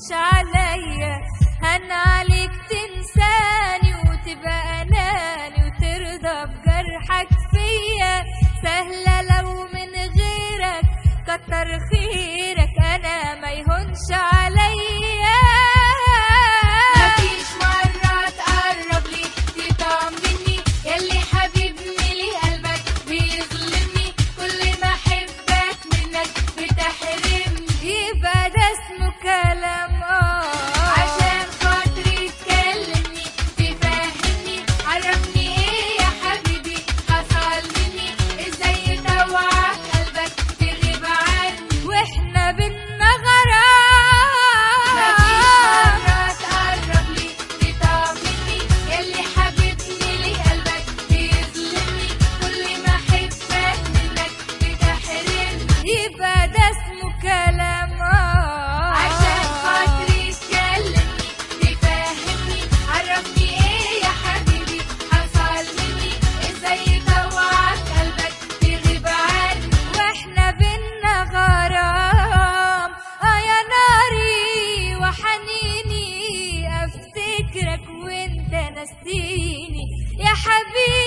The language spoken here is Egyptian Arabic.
عليا هن عليك تنساني وتبقى اناني وترضى بجرحك فيا سهلة لو من غيرك كتر خيرك انا ما يهونش عليا مفيش مرة تقرب لي تطمني ياللي حبيب ملي قلبك بيظلمني كل ما احبك منك بتحرمني يبقى ده اسمه كلام اه عشان خاطري تكلمني تفهمني عرفني ايه يا حبيبي حصل مني ازاي توعك قلبك تغيب عني واحنا بينا مفيش غرام مرة تقرب لي تطمني ياللي حبيبني لي قلبك بيظلمني كل ما احبك منك بتحرمني يبقى ده اسمه كلام اه عشان خاطري تكلمني تفهمني عرفني ايه يا حبيبي حصل مني ازاي طوعك قلبك تغيب عني واحنا بينا غرام اه يا ناري وحنيني افتكرك وانت نسيني يا حبيبي